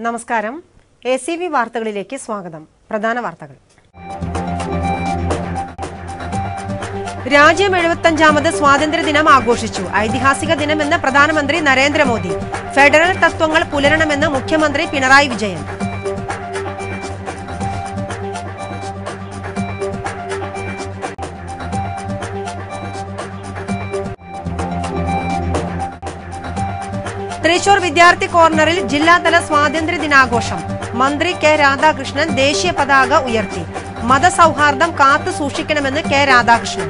നമസ്കാരം A C B വാർത്തകളിലേക്ക് സ്വാഗതം പ്രധാന വാർത്തകൾ രാജ്യം എഴുപത്തഞ്ചാമത് സ്വാതന്ത്ര്യദിനം ആഘോഷിച്ചു ഐതിഹാസിക ദിനമെന്ന് പ്രധാനമന്ത്രി നരേന്ദ്രമോദി ഫെഡറൽ തത്വങ്ങൾ പുലരണമെന്ന് മുഖ്യമന്ത്രി പിണറായി വിജയൻ തൃശൂർ വിദ്യാർത്ഥി കോർണറിൽ ജില്ലാതല സ്വാതന്ത്ര്യ ദിനാഘോഷം മന്ത്രി കെ രാധാകൃഷ്ണൻ ദേശീയ പതാക ഉയർത്തി മതസൗഹാർദ്ദം കാത്തു സൂക്ഷിക്കണമെന്ന് കെ രാധാകൃഷ്ണൻ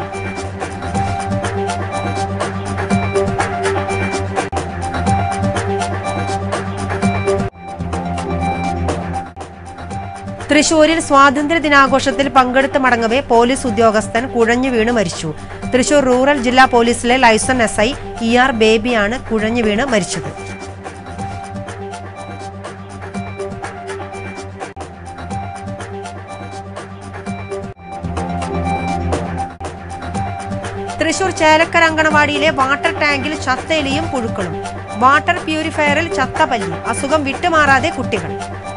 തൃശൂരിൽ സ്വാതന്ത്ര്യ ദിനാഘോഷത്തിൽ പങ്കെടുത്ത് മടങ്ങവെ പോലീസ് ഉദ്യോഗസ്ഥൻ കുഴഞ്ഞു വീണ് മരിച്ചു തൃശൂർ റൂറൽ ജില്ലാ പോലീസിലെ liaison S I E R ബേബിയാണ് കുഴഞ്ഞു വീണ് മരിച്ചത് തൃശൂർ ചേലക്കര അങ്കണവാടിയിലെ വാട്ടർ ടാങ്കിൽ ചത്തയെലിയും പുഴുക്കളും വാട്ടർ പ്യൂരിഫയറിൽ ചത്തപല്ലി അസുഖം വിട്ടുമാറാതെ കുട്ടികൾ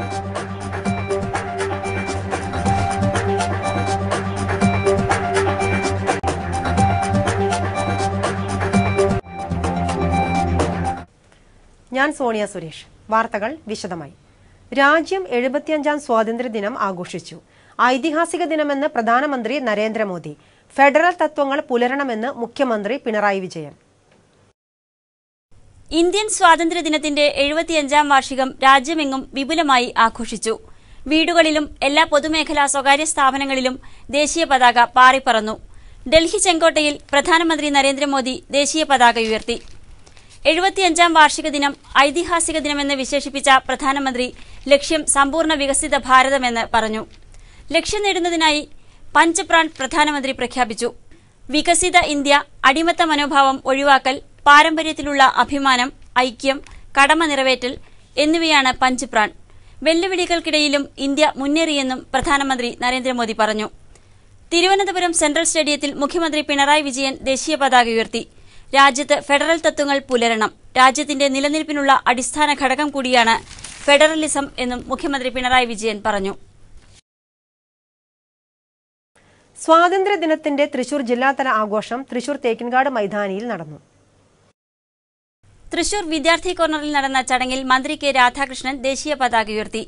ഞാൻ സോണിയ സുരേഷ് വാർത്തകൾ വിശദമായി രാജ്യം എഴുപത്തിയഞ്ചാം സ്വാതന്ത്ര്യദിനം ആഘോഷിച്ചു ഐതിഹാസിക ദിനമെന്ന് പ്രധാനമന്ത്രി നരേന്ദ്രമോദി ഫെഡറൽ തത്വങ്ങൾ പുലരണമെന്ന് മുഖ്യമന്ത്രി പിണറായി വിജയൻ ഇന്ത്യൻ സ്വാതന്ത്ര്യദിനത്തിന്റെ എഴുപത്തിയഞ്ചാം വാർഷികം രാജ്യമെങ്ങും വിപുലമായി ആഘോഷിച്ചു വീടുകളിലും എല്ലാ പൊതുമേഖലാ സ്വകാര്യ സ്ഥാപനങ്ങളിലും ദേശീയ പതാക പാറിപ്പറന്നു ഡൽഹി ചെങ്കോട്ടയിൽ പ്രധാനമന്ത്രി നരേന്ദ്രമോദി ദേശീയ പതാക ഉയർത്തി എഴുപത്തിയഞ്ചാം വാർഷിക ദിനം ഐതിഹാസിക ദിനമെന്ന് വിശേഷിപ്പിച്ച പ്രധാനമന്ത്രി ലക്ഷ്യം സമ്പൂർണ്ണ വികസിത ഭാരതമെന്ന് പറഞ്ഞു ലക്ഷ്യം നേടുന്നതിനായി പഞ്ചപ്രാൺ പ്രധാനമന്ത്രി പ്രഖ്യാപിച്ചു വികസിത ഇന്ത്യ അടിമത്ത മനോഭാവം ഒഴിവാക്കൽ പാരമ്പര്യത്തിലുള്ള അഭിമാനം ഐക്യം കടമ നിറവേറ്റൽ എന്നിവയാണ് പഞ്ചപ്രാൺ വെല്ലുവിളികൾക്കിടയിലും ഇന്ത്യ മുന്നേറിയെന്നും പ്രധാനമന്ത്രി നരേന്ദ്രമോദി പറഞ്ഞു തിരുവനന്തപുരം സെൻട്രൽ സ്റ്റേഡിയത്തിൽ മുഖ്യമന്ത്രി പിണറായി വിജയൻ ദേശീയ പതാക ഉയർത്തി രാജ്യത്ത് ഫെഡറൽ തത്വങ്ങൾ പുലരണം രാജ്യത്തിന്റെ നിലനിൽപ്പിനുള്ള അടിസ്ഥാന ഘടകം കൂടിയാണ് ഫെഡറലിസം എന്നും മുഖ്യമന്ത്രി പിണറായി വിജയൻ പറഞ്ഞു സ്വാതന്ത്ര്യ ദിനത്തിന്റെ തൃശൂർ ജില്ലാതല ആഘോഷം തൃശൂർ തേക്കിൻകാട് മൈതാനിയിൽ നടന്നു തൃശൂർ വിദ്യാർത്ഥി കോർണറിൽ നടന്ന ചടങ്ങിൽ മന്ത്രി കെ രാധാകൃഷ്ണൻ ദേശീയ പതാക ഉയർത്തി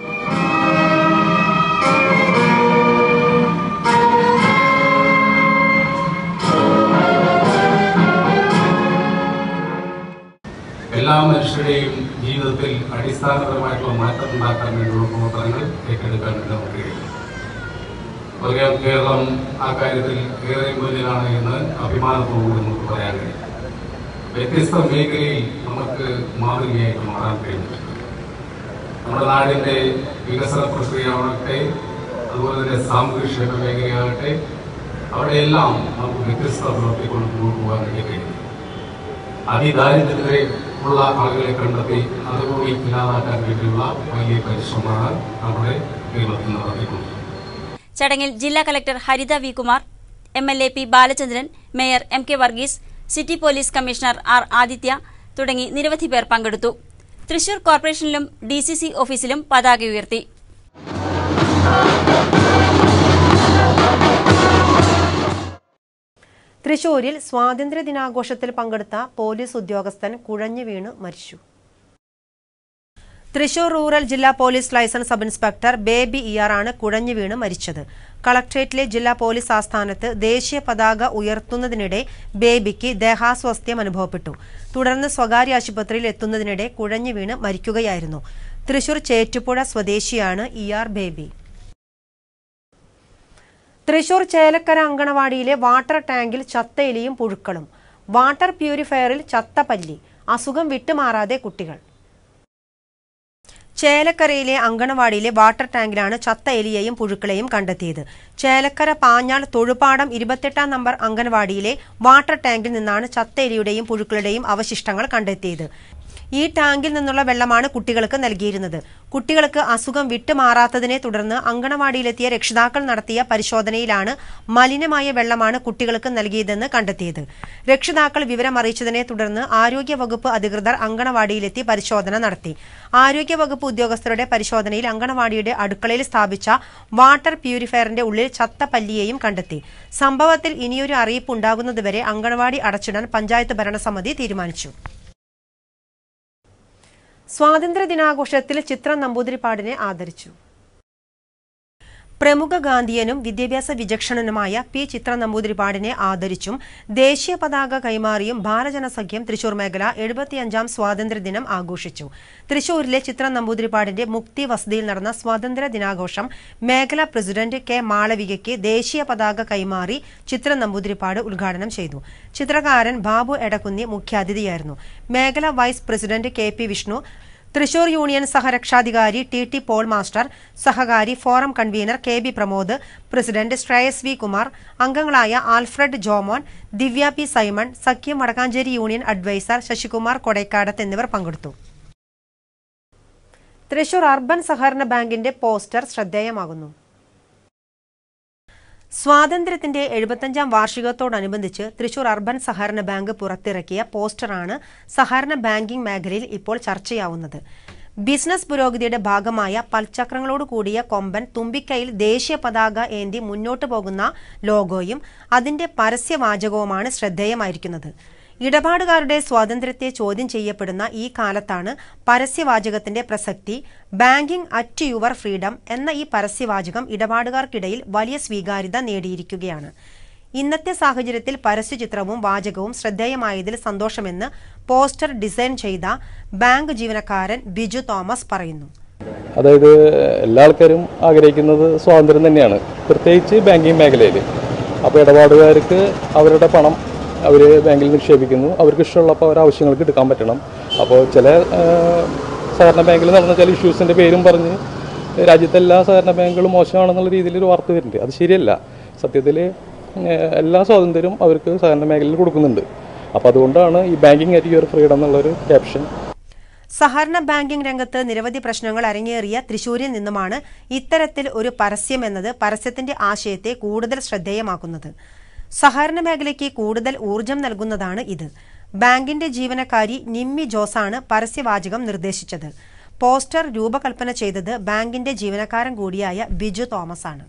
എല്ലാ മനുഷ്യരുടെയും ജീവിതത്തിൽ അടിസ്ഥാനപരമായിട്ടുള്ള മാറ്റം ഉണ്ടാക്കാൻ വേണ്ടിയുള്ള പ്രവർത്തനങ്ങൾ ഏറ്റെടുക്കാൻ വേണ്ടി നമുക്ക് കഴിയും പറയാം കേരളം ആ കാര്യത്തിൽ ഏറെ മുന്നിലാണ് എന്ന് അഭിമാനത്തോടുകൂടി നമുക്ക് പറയാൻ കഴിയും വ്യത്യസ്ത മേഖലയിൽ നമുക്ക് മാതൃകയായിട്ട് മാറാൻ കഴിഞ്ഞിട്ടുണ്ട് നമ്മുടെ നാടിന്റെ വികസന പ്രക്രിയയാവട്ടെ അതുപോലെ തന്നെ സാമൂഹ്യക്ഷേമ മേഖലയാകട്ടെ അവിടെയെല്ലാം നമുക്ക് വ്യത്യസ്ത പ്രവർത്തിക്കൊണ്ട് മുന്നോട്ട് പോകാൻ വേണ്ടി കഴിയും അതിദാരിദ്ര്യത്തിലെ ഉള്ള ആളുകളെ കണ്ടെത്തി അതുകൂടി ഇല്ലാതാക്കാൻ വേണ്ടിയുള്ള വലിയ പരിശ്രമമാണ് നമ്മുടെ കേരളത്തിൽ നടത്തിക്കൊണ്ടത് ചടങ്ങിൽ ജില്ലാ collector Haritha V Kumar M L A P Balachandran mayor M K Varghese city police commissioner R Adithya തുടങ്ങി നിരവധി പേർ പങ്കെടുത്തു തൃശൂർ കോർപ്പറേഷനിലും ഡി സി സി ഓഫീസിലും പതാക ഉയർത്തി തൃശൂരിൽ സ്വാതന്ത്ര്യ ദിനാഘോഷത്തിൽ പങ്കെടുത്ത പോലീസ് ഉദ്യോഗസ്ഥൻ കുഴഞ്ഞു വീണ് മരിച്ചു തൃശൂർ റൂറൽ ജില്ലാ police licence sub inspector Baby E R ആണ് കുഴഞ്ഞു വീണ് മരിച്ചത് കളക്ട്രേറ്റിലെ ജില്ലാ പോലീസ് ആസ്ഥാനത്ത് ദേശീയ പതാക ഉയർത്തുന്നതിനിടെ ബേബിക്ക് ദേഹാസ്വാസ്ഥ്യം അനുഭവപ്പെട്ടു തുടർന്ന് സ്വകാര്യ ആശുപത്രിയിൽ എത്തുന്നതിനിടെ കുഴഞ്ഞു വീണ് മരിക്കുകയായിരുന്നു തൃശൂർ ചേറ്റുപുഴ സ്വദേശിയാണ് ഇയാർ ബേബി തൃശൂർ ചേലക്കര അങ്കണവാടിയിലെ വാട്ടർ ടാങ്കിൽ ചത്തയെലിയും പുഴുക്കളും വാട്ടർ പ്യൂരിഫയറിൽ ചത്തപല്ലി അസുഖം വിട്ടുമാറാതെ കുട്ടികൾ ചേലക്കരയിലെ അങ്കണവാടിയിലെ വാട്ടർ ടാങ്കിലാണ് ചത്ത എലിയെയും പുഴുക്കളെയും കണ്ടെത്തിയത് ചേലക്കര പാഞ്ഞാൾ തൊഴുപാടം ഇരുപത്തെട്ടാം നമ്പർ അങ്കണവാടിയിലെ വാട്ടർ ടാങ്കിൽ നിന്നാണ് ചത്ത എലിയുടെയും പുഴുക്കളുടെയും അവശിഷ്ടങ്ങൾ കണ്ടെത്തിയത് ഈ ടാങ്കിൽ നിന്നുള്ള വെള്ളമാണ് കുട്ടികൾക്ക് നൽകിയിരുന്നത് കുട്ടികൾക്ക് അസുഖം വിട്ടുമാറാത്തതിനെ തുടർന്ന് അങ്കണവാടിയിലെത്തിയ രക്ഷിതാക്കൾ നടത്തിയ പരിശോധനയിലാണ് മലിനമായ വെള്ളമാണ് കുട്ടികൾക്ക് നൽകിയതെന്ന് കണ്ടെത്തിയത് രക്ഷിതാക്കൾ വിവരം അറിയിച്ചതിനെ തുടർന്ന് ആരോഗ്യവകുപ്പ് അധികൃതർ അങ്കണവാടിയിലെത്തി പരിശോധന നടത്തി ആരോഗ്യവകുപ്പ് ഉദ്യോഗസ്ഥരുടെ പരിശോധനയിൽ അങ്കണവാടിയുടെ അടുക്കളയിൽ സ്ഥാപിച്ച വാട്ടർ പ്യൂരിഫയറിന്റെ ഉള്ളിൽ ചത്ത പല്ലിയെയും കണ്ടെത്തി സംഭവത്തിൽ ഇനിയൊരു അറിയിപ്പ് ഉണ്ടാകുന്നതുവരെ അങ്കണവാടി അടച്ചിടാൻ പഞ്ചായത്ത് ഭരണസമിതി തീരുമാനിച്ചു സ്വാതന്ത്ര്യ ദിനാഘോഷത്തിൽ ചിത്ര നമ്പൂതിരിപ്പാടിനെ ആദരിച്ചു പ്രമുഖ ഗാന്ധിയനും വിദ്യാഭ്യാസ വിചക്ഷണനുമായ പി ചിത്ര നമ്പൂതിരിപ്പാടിനെ ആദരിച്ചും ദേശീയ പതാക കൈമാറിയും ബാലജനസഖ്യം തൃശൂർ മേഖല എഴുപത്തിയഞ്ചാം സ്വാതന്ത്ര്യദിനം ആഘോഷിച്ചു തൃശൂരിലെ ചിത്ര നമ്പൂതിരിപ്പാടിന്റെ മുക്തി വസതിയിൽ നടന്ന സ്വാതന്ത്ര്യ ദിനാഘോഷം മേഖലാ പ്രസിഡന്റ് കെ മാളവികയ്ക്ക് ദേശീയ പതാക കൈമാറി ചിത്ര നമ്പൂതിരിപ്പാട് ഉദ്ഘാടനം ചെയ്തു ചിത്രകാരൻ ബാബു എടക്കുന്നി മുഖ്യാതിഥിയായിരുന്നു മേഖലാ vice president K P Vishnu Thrissur union സഹരക്ഷാധികാരി ടി ടി പോൾ മാസ്റ്റർ സഹകാരി forum convener K B Pramod president Shreyas V Kumar അംഗങ്ങളായ ആൽഫ്രഡ് ജോമോൻ ദിവ്യ പി സൈമൺ സഖ്യം വടക്കാഞ്ചേരി യൂണിയൻ അഡ്വൈസർ ശശികുമാർ കൊടൈക്കാടത്ത് എന്നിവർ പങ്കെടുത്തു തൃശൂർ അർബൻ സഹകരണ ബാങ്കിന്റെ പോസ്റ്റർ ശ്രദ്ധേയമാകുന്നു സ്വാതന്ത്ര്യത്തിന്റെ എഴുപത്തഞ്ചാം വാർഷികത്തോടനുബന്ധിച്ച് തൃശൂർ അർബൻ സഹകരണ ബാങ്ക് പുറത്തിറക്കിയ പോസ്റ്ററാണ് സഹകരണ ബാങ്കിംഗ് മേഖലയിൽ ഇപ്പോൾ ചർച്ചയാവുന്നത് ബിസിനസ് പുരോഗതിയുടെ ഭാഗമായ പൽചക്രങ്ങളോട് കൂടിയ കൊമ്പൻ തുമ്പിക്കൈയിൽ ദേശീയ പതാക ഏന്തി മുന്നോട്ടു പോകുന്ന ലോഗോയും അതിന്റെ പരസ്യവാചകവുമാണ് ശ്രദ്ധേയമായിരിക്കുന്നത് ഇടപാടുകാരുടെ സ്വാതന്ത്ര്യത്തെ ചോദ്യം ചെയ്യപ്പെടുന്ന ഈ കാലത്താണ് പരസ്യവാചകത്തിന്റെ പ്രസക്തി ബാങ്കിംഗ് അറ്റ് യുവർ ഫ്രീഡം എന്ന ഈ പരസ്യവാചകം ഇടപാടുകാർക്കിടയിൽ വലിയ സ്വീകാര്യത നേടിയിരിക്കുകയാണ് ഇന്നത്തെ സാഹചര്യത്തിൽ പരസ്യചിത്രവും വാചകവും ശ്രദ്ധേയമായതിൽ സന്തോഷമെന്ന് പോസ്റ്റർ ഡിസൈൻ ചെയ്ത ബാങ്ക് ജീവനക്കാരൻ ബിജു തോമസ് പറയുന്നു അതായത് എല്ലാ ആൾക്കാരും ആഗ്രഹിക്കുന്നത് സ്വാതന്ത്ര്യം തന്നെയാണ് പ്രത്യേകിച്ച് ബാങ്കിങ് മേഖലയിൽ അപ്പോൾ ഇടപാടുകാർക്ക് അവരുടെ പണം അവർ ബാങ്കിൽ നിക്ഷേപിക്കുന്നു അവർക്ക് ഇഷ്ടമുള്ളപ്പോൾ അവർ ആവശ്യങ്ങൾക്ക് എടുക്കാൻ പറ്റണം അപ്പോൾ ചില ആ, സഹകരണ ബാങ്കിൽ നടന്ന ചില ഇഷ്യൂസിൻ്റെ പേരും പറഞ്ഞ് രാജ്യത്തെ എല്ലാ സഹകരണ ബാങ്കുകളും മോശമാണെന്നുള്ള രീതിയിൽ ഒരു വാർത്ത വരുന്നുണ്ട് അത് ശരിയല്ല സത്യത്തിൽ എല്ലാ സ്വാതന്ത്ര്യവും അവർക്ക് സഹകരണ മേഖലയിൽ കൊടുക്കുന്നുണ്ട് അപ്പോൾ അതുകൊണ്ടാണ് ഈ ബാങ്കിങ് അറ്റ് യുവർ ഫ്രീഡം എന്നുള്ളൊരു ക്യാപ്ഷൻ സഹകരണ ബാങ്കിംഗ് രംഗത്ത് നിരവധി പ്രശ്നങ്ങൾ അരങ്ങേറിയ തൃശൂരിൽ നിന്നുമാണ് ഇത്തരത്തിൽ ഒരു പരസ്യം എന്നത് പരസ്യത്തിന്റെ ആശയത്തെ കൂടുതൽ ശ്രദ്ധേയമാക്കുന്നത് സഹകരണ മേഖലയ്ക്ക് കൂടുതൽ ഊർജം നൽകുന്നതാണ് ഇത് ബാങ്കിന്റെ ജീവനക്കാരി നിമ്മി ജോസാണ് പരസ്യവാചകം നിർദ്ദേശിച്ചത് പോസ്റ്റർ രൂപകൽപ്പന ചെയ്തത് ബാങ്കിന്റെ ജീവനക്കാരൻ കൂടിയായ ബിജു തോമസ് ആണ്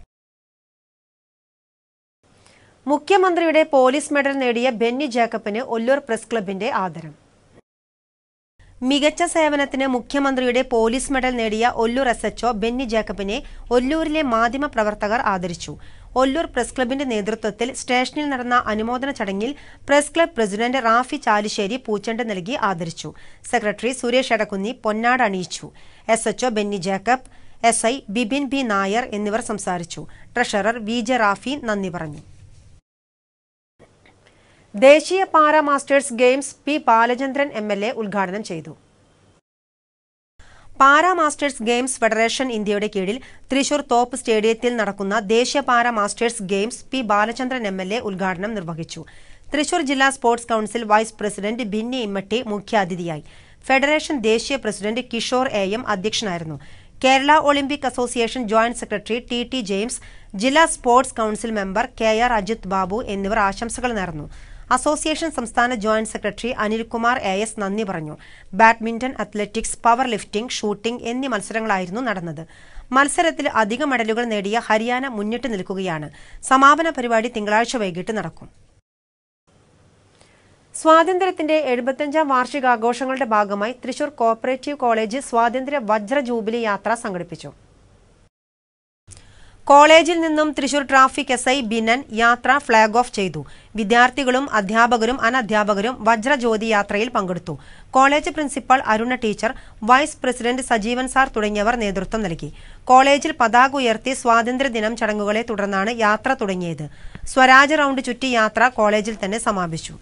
മുഖ്യമന്ത്രിയുടെ പോലീസ് മെഡൽ നേടിയ ബെന്നി ജേക്കബിന് ഒല്ലൂർ പ്രസ് ക്ലബിന്റെ ആദരം മികച്ച സേവനത്തിന് മുഖ്യമന്ത്രിയുടെ പോലീസ് മെഡൽ നേടിയ ഒല്ലൂർ എസ് എച്ച്ഒ ബെന്നി ജേക്കബിനെ ഒല്ലൂരിലെ മാധ്യമ പ്രവർത്തകർ ആദരിച്ചു ഒല്ലൂർ പ്രസ് ക്ലബിന്റെ നേതൃത്വത്തിൽ സ്റ്റേഷനിൽ നടന്ന അനുമോദന ചടങ്ങിൽ press club president Rafi Chalissery പൂച്ചെണ്ട് നൽകി ആദരിച്ചു സെക്രട്ടറി സുരേഷ് എടക്കുന്നി പൊന്നാട് അണിയിച്ചു S H O Benny Jacob S I Bibin B Nair എന്നിവർ സംസാരിച്ചു ട്രഷറർ വി ജെ റാഫി നന്ദി പറഞ്ഞു ദേശീയ para masters games P Balachandran M L A ഉദ്ഘാടനം ചെയ്തു പാരാ മാസ്റ്റേഴ്സ് ഗെയിംസ് ഫെഡറേഷൻ ഇന്ത്യയുടെ കീഴിൽ തൃശൂർ തോപ്പ് സ്റ്റേഡിയത്തിൽ നടക്കുന്ന ദേശീയ para masters games P Balachandran M L A ഉദ്ഘാടനം നിർവഹിച്ചു തൃശൂർ ജില്ലാ sports council vice president Binny Immatty മുഖ്യാതിഥിയായി ഫെഡറേഷൻ ദേശീയ പ്രസിഡന്റ് കിഷോർ എ എം അധ്യക്ഷനായിരുന്നു Kerala Olympic association joint secretary T T James ജില്ലാ sports council member K R Ajith Babu എന്നിവർ ആശംസകൾ നേർന്നു അസോസിയേഷൻ സംസ്ഥാന joint secretary Anilkumar A S നന്ദി പറഞ്ഞു badminton athletics power lifting shooting എന്നീ മത്സരങ്ങളായിരുന്നു നടന്നത് മത്സരത്തിൽ അധിക മെഡലുകൾ നേടിയ ഹരിയാന മുന്നിട്ട് നിൽക്കുകയാണ് സമാപന പരിപാടി തിങ്കളാഴ്ച വൈകിട്ട് നടക്കും സ്വാതന്ത്ര്യത്തിന്റെ എഴുപത്തഞ്ചാം വാർഷികാഘോഷങ്ങളുടെ ഭാഗമായി തൃശൂർ കോപ്പറേറ്റീവ് കോളേജ് സ്വാതന്ത്ര്യ വജ്ര ജൂബിലി യാത്ര സംഘടിപ്പിച്ചു കോളേജിൽ നിന്നും Thrissur traffic S I Binan യാത്ര ഫ്ളാഗ് ഓഫ് ചെയ്തു വിദ്യാർത്ഥികളും അധ്യാപകരും അനധ്യാപകരും വജ്രജ്യോതി യാത്രയിൽ പങ്കെടുത്തു college principal Aruna teacher vice president Sajeevan sir തുടങ്ങിയവർ നേതൃത്വം നൽകി കോളേജിൽ പതാക ഉയർത്തി സ്വാതന്ത്ര്യദിനം ചടങ്ങുകളെ തുടർന്നാണ് യാത്ര തുടങ്ങിയത് സ്വരാജ് റൗണ്ട് ചുറ്റി യാത്ര കോളേജിൽ തന്നെ സമാപിച്ചു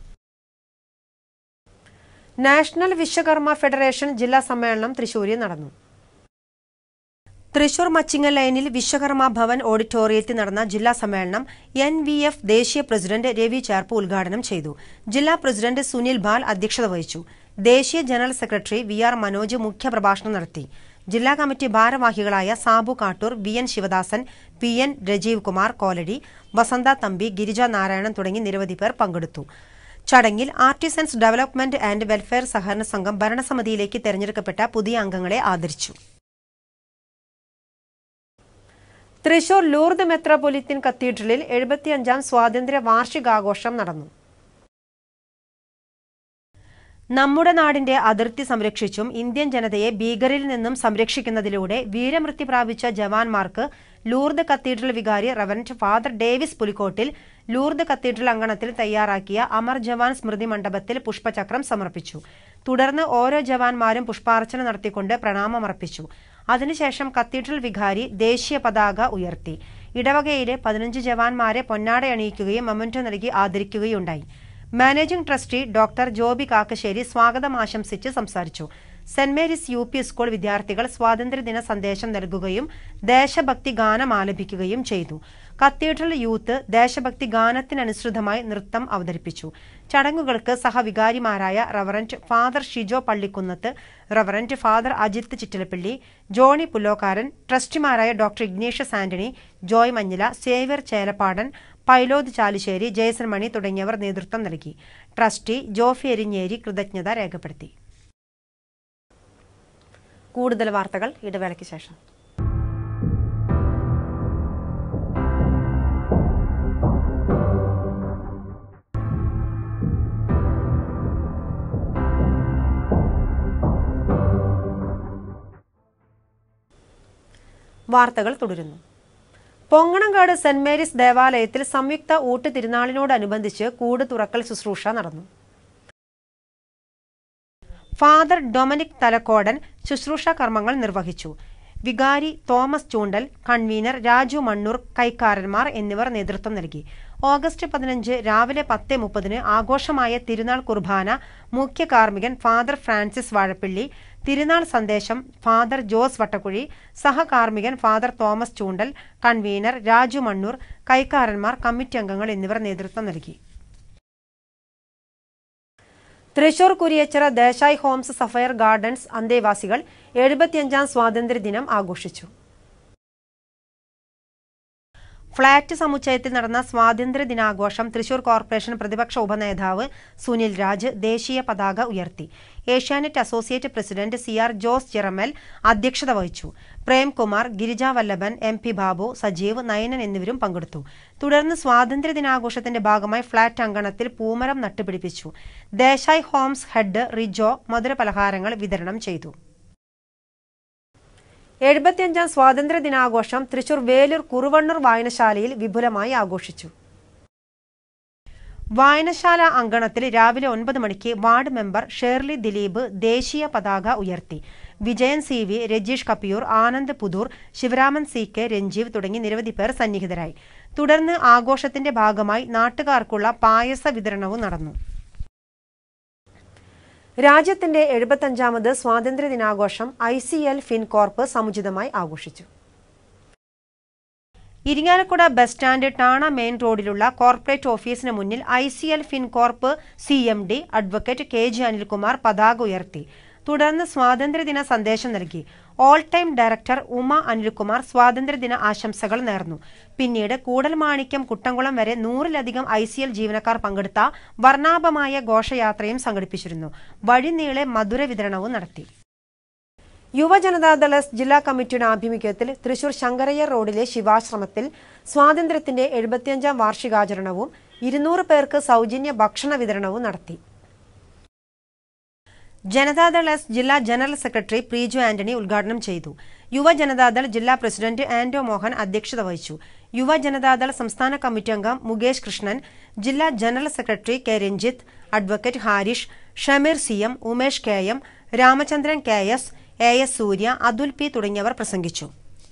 നാഷണൽ വിശ്വകർമ്മ ഫെഡറേഷൻ ജില്ലാ സമ്മേളനം തൃശൂരിൽ നടന്നു തൃശൂർ മച്ചിങ്ങൽ ലൈനിൽ വിശ്വകർമ്മ ഭവൻ ഓഡിറ്റോറിയത്തിൽ നടന്ന ജില്ലാ സമ്മേളനം എൻ വി എഫ് ദേശീയ പ്രസിഡന്റ് രവി ചേർപ്പ് ഉദ്ഘാടനം ചെയ്തു ജില്ലാ പ്രസിഡന്റ് സുനിൽ ബാൽ അധ്യക്ഷത വഹിച്ചു ദേശീയ general secretary V R Manoj മുഖ്യപ്രഭാഷണം നടത്തി ജില്ലാ കമ്മിറ്റി ഭാരവാഹികളായ Sabu Kattoor V N Sivadasan P N Rajeev Kumar Koladi Vasantha Thampi Girija Narayanan തുടങ്ങി നിരവധി പേർ പങ്കെടുത്തു ചടങ്ങിൽ ആർട്ടിസൻസ് ഡെവലപ്മെന്റ് ആൻഡ് വെൽഫെയർ സഹകരണ സംഘം ഭരണസമിതിയിലേക്ക് തെരഞ്ഞെടുക്കപ്പെട്ട പുതിയ അംഗങ്ങളെ ആദരിച്ചു തൃശൂർ ലൂർദ് മെത്രോപൊലിത്തൻ കത്തീഡ്രലിൽ എഴുപത്തിയഞ്ചാം സ്വാതന്ത്ര്യ വാർഷികാഘോഷം നടന്നു നമ്മുടെ നാടിന്റെ അതിർത്തി സംരക്ഷിച്ചും ഇന്ത്യൻ ജനതയെ ഭീകരിൽ നിന്നും സംരക്ഷിക്കുന്നതിലൂടെ വീരമൃത്യു പ്രാപിച്ച ജവാന്മാർക്ക് ലൂർദ് കത്തീഡ്രൽ വികാരി reverend father Davis Pulikottil Lourdes cathedral അങ്കണത്തിൽ തയ്യാറാക്കിയ അമർ ജവാൻ സ്മൃതി മണ്ഡപത്തിൽ പുഷ്പചക്രം സമർപ്പിച്ചു തുടർന്ന് ഓരോ ജവാന്മാരും പുഷ്പാർച്ചന നടത്തിക്കൊണ്ട് പ്രണാമമർപ്പിച്ചു അതിനുശേഷം കത്തീഡ്രൽ വികാരി ദേശീയ പതാക ഉയർത്തി ഇടവകയിലെ പതിനഞ്ച് ജവാന്മാരെ പൊന്നാടയണിയിക്കുകയും മൊമെന്റോ നൽകി ആദരിക്കുകയുണ്ടായി managing trustee doctor Joby Kakkassery സ്വാഗതം ആശംസിച്ച് സംസാരിച്ചു Saint Mary's U P school വിദ്യാർത്ഥികൾ സ്വാതന്ത്ര്യദിന സന്ദേശം നൽകുകയും ദേശഭക്തി ഗാനം ആലപിക്കുകയും ചെയ്തു കത്തീഡ്രൽ യൂത്ത് ദേശഭക്തി ഗാനത്തിനനുസൃതമായി നൃത്തം അവതരിപ്പിച്ചു ചടങ്ങുകൾക്ക് സഹവികാരിമാരായ reverend father Shijo Pallikkunnath reverend father Ajith Chittilappilly Johnny Pullokkaran ട്രസ്റ്റിമാരായ doctor Ignatius Antony Joy Manjila Xavier Chelappadan Pailod Chalussery Jayasan Mani തുടങ്ങിയവർ നേതൃത്വം നൽകി ട്രസ്റ്റി ജോഫി എരിഞ്ഞേരി കൃതജ്ഞത രേഖപ്പെടുത്തി കൂടുതൽ വാർത്തകൾ ഇടവേളയ്ക്ക് ശേഷം വാർത്തകൾ തുടരുന്നു പൊങ്ങണങ്കാട് സെന്റ് മേരീസ് ദേവാലയത്തിൽ സംയുക്ത ഊട്ട് തിരുനാളിനോടനുബന്ധിച്ച് കൂട് തുറക്കൽ ശുശ്രൂഷ നടന്നു ഫാദർ ഡൊമിനിക് തലക്കോടൻ ശുശ്രൂഷ കർമ്മങ്ങൾ നിർവഹിച്ചു വികാരി തോമസ് ചൂണ്ടൽ കൺവീനർ രാജു മണ്ണൂർ കൈക്കാരന്മാർ എന്നിവർ നേതൃത്വം നൽകി ഓഗസ്റ്റ് പതിനഞ്ച് രാവിലെ പത്ത് മുപ്പതിന് ആഘോഷമായ തിരുനാൾ കുർബാന മുഖ്യ കാർമ്മികൻ ഫാദർ ഫ്രാൻസിസ് വാഴപ്പിള്ളി തിരുനാൾ സന്ദേശം ഫാദർ ജോസ് വട്ടക്കുഴി സഹകാർമ്മികൻ father Thomas Choondal convener Raju Mannur കൈക്കാരന്മാർ കമ്മിറ്റി അംഗങ്ങൾ എന്നിവർ നേതൃത്വം നൽകി Thrissur Kuriachira Desai homes sapphire gardens അന്തേവാസികൾ എഴുപത്തിയഞ്ചാം സ്വാതന്ത്ര്യദിനം ആഘോഷിച്ചു ഫ്ളാറ്റ് സമുച്ചയത്തിൽ നടന്ന സ്വാതന്ത്ര്യ ദിനാഘോഷം തൃശൂർ കോർപ്പറേഷൻ പ്രതിപക്ഷ ഉപനേതാവ് സുനിൽ രാജ് ദേശീയ പതാക ഉയർത്തി Asianet associate president C R Jose Chiramel അധ്യക്ഷത വഹിച്ചു പ്രേംകുമാർ ഗിരിജ വല്ലഭൻ എം പി ബാബു സജീവ് നയനൻ എന്നിവരും പങ്കെടുത്തു തുടർന്ന് സ്വാതന്ത്ര്യ ദിനാഘോഷത്തിന്റെ ഭാഗമായി ഫ്ളാറ്റ് അങ്കണത്തിൽ പൂമരം നട്ടുപിടിപ്പിച്ചു ദേശായ് ഹോംസ് ഹെഡ് റിജോ മധുരപലഹാരങ്ങൾ വിതരണം ചെയ്തു എഴുപത്തിയഞ്ചാം സ്വാതന്ത്ര്യ ദിനാഘോഷം തൃശൂർ വേലൂർ കുറുവണ്ണൂർ വായനശാലയിൽ വിപുലമായി ആഘോഷിച്ചു വായനശാല അങ്കണത്തിൽ രാവിലെ ഒൻപത് മണിക്ക് വാർഡ് മെമ്പർ ഷേർലി ദിലീപ് ദേശീയ പതാക ഉയർത്തി Vijayan C V Rajeesh Kappiyur Anand Puthur Sivaraman C K Ranjeev തുടങ്ങി നിരവധി പേർ സന്നിഹിതരായി തുടർന്ന് ആഘോഷത്തിന്റെ ഭാഗമായി നാട്ടുകാർക്കുള്ള പായസ വിതരണവും നടന്നു രാജ്യത്തിന്റെ എഴുപത്തഞ്ചാമത് സ്വാതന്ത്ര്യ ദിനാഘോഷം ഐ സി എൽ ഫിൻകോർപ്പ് സമുചിതമായി ആഘോഷിച്ചു Irinjalakuda bus stand Thana main റോഡിലുള്ള കോർപ്പറേറ്റ് ഓഫീസിന് മുന്നിൽ I C L Fincorp C M D advocate K G Anilkumar പതാക ഉയർത്തി തുടർന്ന് സ്വാതന്ത്ര്യദിന സന്ദേശം നൽകി all time director Uma Anilkumar സ്വാതന്ത്ര്യദിന ആശംസകൾ നേർന്നു പിന്നീട് കൂടൽമാണിക്യം കുട്ടംകുളം വരെ നൂറിലധികം ഐ സി എൽ ജീവനക്കാർ പങ്കെടുത്ത വർണ്ണാഭമായ ഘോഷയാത്രയും സംഘടിപ്പിച്ചിരുന്നു വഴിനീളെ മധുര വിതരണവും നടത്തി യുവജനതാദൾ എസ് ജില്ലാ കമ്മിറ്റിയുടെ ആഭിമുഖ്യത്തിൽ തൃശൂർ ശങ്കരയ്യർ റോഡിലെ ശിവാശ്രമത്തിൽ സ്വാതന്ത്ര്യത്തിന്റെ എഴുപത്തിയഞ്ചാം വാർഷികാചരണവും ഇരുന്നൂറ് പേർക്ക് സൗജന്യ ഭക്ഷണ വിതരണവും നടത്തി ജനതാദൾ എസ് ജില്ലാ ജനറൽ സെക്രട്ടറി പ്രീജു ആന്റണി ഉദ്ഘാടനം ചെയ്തു യുവ ജനതാദൾ ജില്ലാ പ്രസിഡന്റ് ആന്റോ മോഹൻ അധ്യക്ഷത വഹിച്ചു യുവ ജനതാദൾ സംസ്ഥാന കമ്മിറ്റി അംഗം മുകേഷ് കൃഷ്ണൻ ജില്ലാ general secretary K Ranjith advocate Harish Shameer C M Umesh K M Ramachandran K S A S Surya Athul P തുടങ്ങിയവർ പ്രസംഗിച്ചു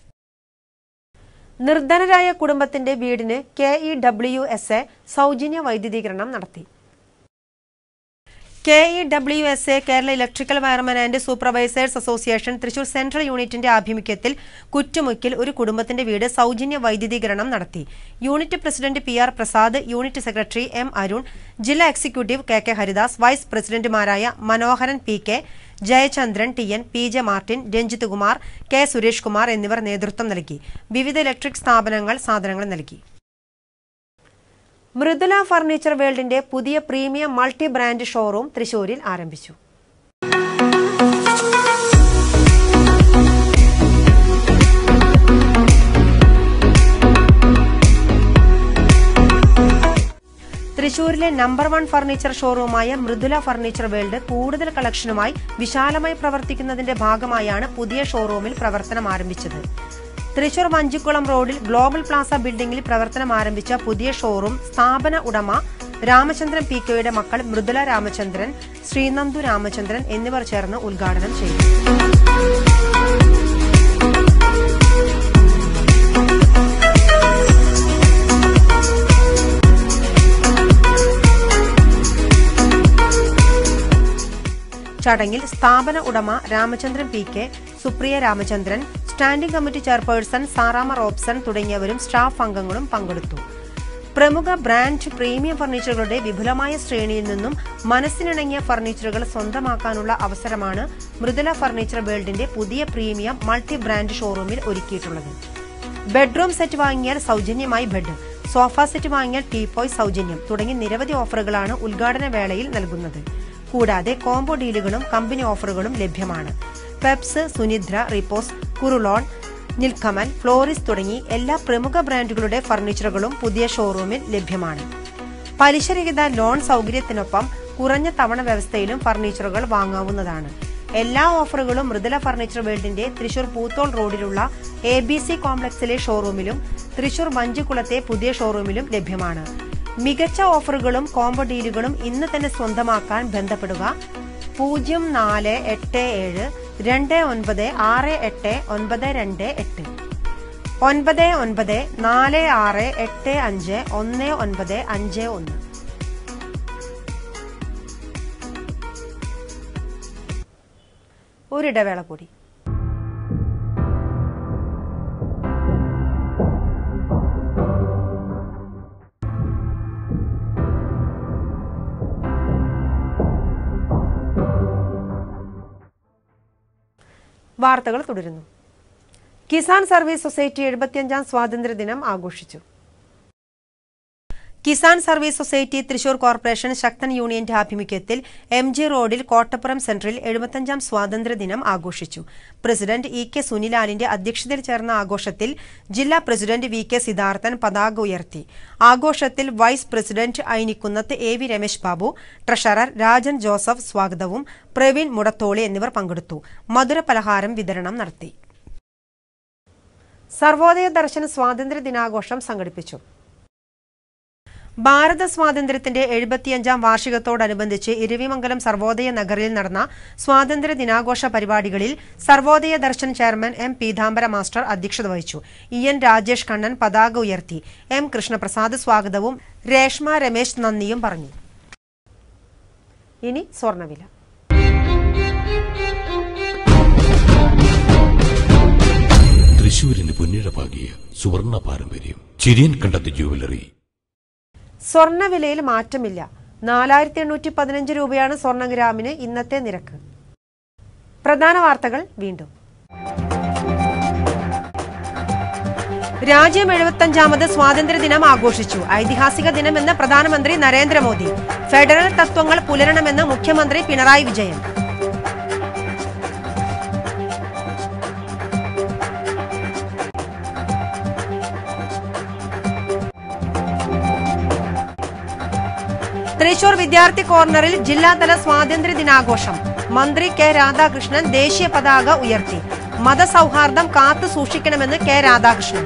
നിർധനരായ കുടുംബത്തിന്റെ വീടിന് K E W S A സൗജന്യ വൈദ്യുതീകരണം നടത്തി K E W S A Kerala electrical wireman and supervisors association Thrissur central യൂണിറ്റിന്റെ ആഭിമുഖ്യത്തിൽ കുറ്റുമുക്കിൽ ഒരു കുടുംബത്തിന്റെ വീട് സൗജന്യ വൈദ്യുതീകരണം നടത്തി unit president P R Prasad unit secretary M Arun ജില്ലാ executive K K Haridas vice പ്രസിഡന്റുമാരായ Manoharan P K Jayachandran T N P J Martin Ranjith Kumar K Suresh Kumar എന്നിവർ നേതൃത്വം നൽകി വിവിധ ഇലക്ട്രിക് സ്ഥാപനങ്ങൾ സാധനങ്ങൾ നൽകി മൃദുല ഫർണിച്ചർ വേൾഡിന്റെ പുതിയ പ്രീമിയം മൾട്ടി ബ്രാൻഡ് ഷോറൂം തൃശൂരിൽ ആരംഭിച്ചു തൃശൂരിലെ നമ്പർ വൺ ഫർണിച്ചർ ഷോറൂമായ മൃദുല ഫർണിച്ചർ വേൾഡ് കൂടുതൽ കളക്ഷനുമായി വിശാലമായി പ്രവർത്തിക്കുന്നതിന്റെ ഭാഗമായാണ് പുതിയ ഷോറൂമിൽ പ്രവർത്തനം ആരംഭിച്ചത് തൃശൂർ വഞ്ചിക്കുളം റോഡിൽ ഗ്ലോബൽ പ്ലാസ ബിൽഡിംഗിൽ പ്രവർത്തനം ആരംഭിച്ച പുതിയ ഷോറൂം സ്ഥാപന ഉടമ രാമചന്ദ്രൻ പി കെയുടെ മക്കൾ മൃദുല രാമചന്ദ്രൻ ശ്രീനന്ദു രാമചന്ദ്രൻ എന്നിവർ ചേർന്ന് ഉദ്ഘാടനം ചെയ്തു ചടങ്ങിൽ സ്ഥാപന ഉടമ Ramachandran P K Supriya Ramachandran standing committee chairperson Saramma Robson തുടങ്ങിയവരും സ്റ്റാഫ് അംഗങ്ങളും പങ്കെടുത്തു പ്രമുഖ ബ്രാൻഡ് പ്രീമിയം ഫർണിച്ചറുകളുടെ വിപുലമായ ശ്രേണിയിൽ നിന്നും മനസ്സിനിണങ്ങിയ ഫർണിച്ചറുകൾ സ്വന്തമാക്കാനുള്ള അവസരമാണ് മൃദുല ഫർണിച്ചർ വേൾഡിന്റെ പുതിയ പ്രീമിയം മൾട്ടി ബ്രാൻഡ് ഷോറൂമിൽ ഒരുക്കിയിട്ടുള്ളത് ബെഡ്റൂം സെറ്റ് വാങ്ങിയാൽ സൗജന്യമായി ബെഡ് സോഫ സെറ്റ് വാങ്ങിയാൽ ടീപോയ് സൗജന്യം തുടങ്ങി നിരവധി ഓഫറുകളാണ് ഉദ്ഘാടന വേളയിൽ നൽകുന്നത് കൂടാതെ കോംബോ ഡീലുകളും കമ്പനി ഓഫറുകളും ലഭ്യമാണ് Peps Sunidra Repose Kurlon Nilkamal Floris തുടങ്ങി എല്ലാ പ്രമുഖ ബ്രാൻഡുകളുടെ ഫർണിച്ചറുകളും പുതിയ ഷോറൂമിൽ ലഭ്യമാണ് പലിശരഹിത ലോൺ സൗകര്യത്തിനൊപ്പം കുറഞ്ഞ തവണ വ്യവസ്ഥയിലും ഫർണിച്ചറുകൾ വാങ്ങാവുന്നതാണ് എല്ലാ ഓഫറുകളും മൃദുല ഫർണിച്ചർ വേൾഡിന്റെ തൃശൂർ പൂത്തോൾ റോഡിലുള്ള എ ബി സി കോംപ്ലക്സിലെ ഷോറൂമിലും തൃശൂർ മഞ്ചുകുളത്തെ പുതിയ ഷോറൂമിലും ലഭ്യമാണ് മികച്ച ഓഫറുകളും കോംബോ ഡീലുകളും ഇന്ന് തന്നെ സ്വന്തമാക്കാൻ ബന്ധപ്പെടുക പൂജ്യം നാല് എട്ട് ഏഴ് രണ്ട് ഒൻപത് ആറ് എട്ട് ഒൻപത് രണ്ട് എട്ട് ഒൻപത് ഒൻപത് നാല് ആറ് എട്ട് അഞ്ച് ഒന്ന് ഒൻപത് അഞ്ച് ഒന്ന് ഒരിടവേള കൂടി വാർത്തകൾ തുടരുന്നു കിസാൻ സർവീസ് സൊസൈറ്റി എഴുപത്തിയഞ്ചാം സ്വാതന്ത്ര്യദിനം ആഘോഷിച്ചു Kisan service society Thrissur corporation Sakthan യൂണിയന്റെ ആഭിമുഖ്യത്തിൽ എം ജി റോഡിൽ കോട്ടപ്പുറം സെന്ററിൽ എഴുപത്തഞ്ചാം സ്വാതന്ത്ര്യദിനം ആഘോഷിച്ചു പ്രസിഡന്റ് ഇ കെ സുനിലാലിന്റെ അധ്യക്ഷതയിൽ ചേർന്ന ആഘോഷത്തിൽ ജില്ലാ പ്രസിഡന്റ് വി കെ സിദ്ധാർത്ഥൻ പതാക ഉയർത്തി ആഘോഷത്തിൽ vice president Ainikkunnath A V Ramesh Babu treasurer Rajan Joseph സ്വാഗതവും പ്രവീൺ മുടത്തോളി എന്നിവർ പങ്കെടുത്തു മധുര പലഹാരം വിതരണം നടത്തി സർവോദയ ദർശൻ സ്വാതന്ത്ര്യ ദിനാഘോഷം സംഘടിപ്പിച്ചു ഭാരത സ്വാതന്ത്ര്യത്തിന്റെ എഴുപത്തിയഞ്ചാം വാർഷികത്തോടനുബന്ധിച്ച് ഇരവിമംഗലം സർവോദയ നഗറിൽ നടന്ന സ്വാതന്ത്ര്യ ദിനാഘോഷ പരിപാടികളിൽ Sarvodaya Darshan chairman M Peethambara master അധ്യക്ഷത വഹിച്ചു ഇ എൻ രാജേഷ് കണ്ണൻ പതാക ഉയർത്തി എം കൃഷ്ണപ്രസാദ് സ്വാഗതവും രേഷ്മ രമേശ് നന്ദിയും പറഞ്ഞു ഇനി സ്വർണ്ണവില തൃശൂരിന് പുന്നിഴപാകിയ സുവർണ പാരമ്പര്യം ചിരിയൻ കണ്ടത് ജുവലറി സ്വർണ്ണവിലയിൽ മാറ്റമില്ല നാലായിരത്തി എണ്ണൂറ്റി പതിനഞ്ച് രൂപയാണ് സ്വർണ്ണ ഗ്രാമിന് ഇന്നത്തെ നിരക്ക് പ്രധാന വാർത്തകൾ വീണ്ടും രാജ്യം എഴുപത്തഞ്ചാമത് സ്വാതന്ത്ര്യ ദിനം ആഘോഷിച്ചു ഐതിഹാസിക ദിനമെന്ന് പ്രധാനമന്ത്രി നരേന്ദ്രമോദി ഫെഡറൽ തത്വങ്ങൾ പുലരണമെന്ന് മുഖ്യമന്ത്രി പിണറായി വിജയൻ തൃശൂർ വിദ്യാർത്ഥി കോർണറിൽ ജില്ലാതല സ്വാതന്ത്ര്യ ദിനാഘോഷം മന്ത്രി കെ രാധാകൃഷ്ണൻ ദേശീയ പതാക ഉയർത്തി മതസൗഹാർദ്ദം കാത്തു സൂക്ഷിക്കണമെന്ന് കെ രാധാകൃഷ്ണൻ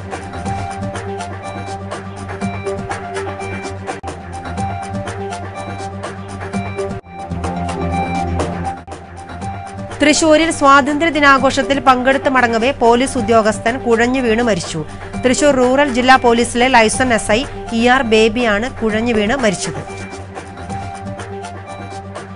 തൃശൂരിൽ സ്വാതന്ത്ര്യ ദിനാഘോഷത്തിൽ പങ്കെടുത്ത് മടങ്ങവേ പോലീസ് ഉദ്യോഗസ്ഥൻ കുഴഞ്ഞു വീണ് മരിച്ചു തൃശൂർ റൂറൽ ജില്ലാ പോലീസിലെ liaison S I E R ബേബിയാണ് കുഴഞ്ഞു വീണ് മരിച്ചത്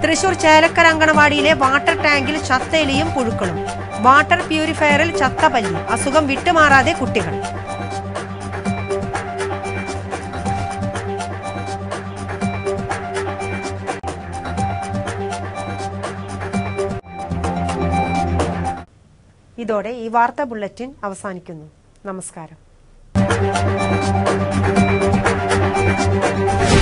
തൃശൂർ ചേലക്കര അങ്കണവാടിയിലെ വാട്ടർ ടാങ്കിൽ ചത്ത എലിയും പുഴുക്കളും വാട്ടർ പ്യൂരിഫയറിൽ ചത്ത പല്ലി അസുഖം വിട്ടുമാറാതെ കുട്ടികൾ ഇതോടെ ഈ വാർത്താ ബുള്ളറ്റിൻ അവസാനിക്കുന്നു നമസ്കാരം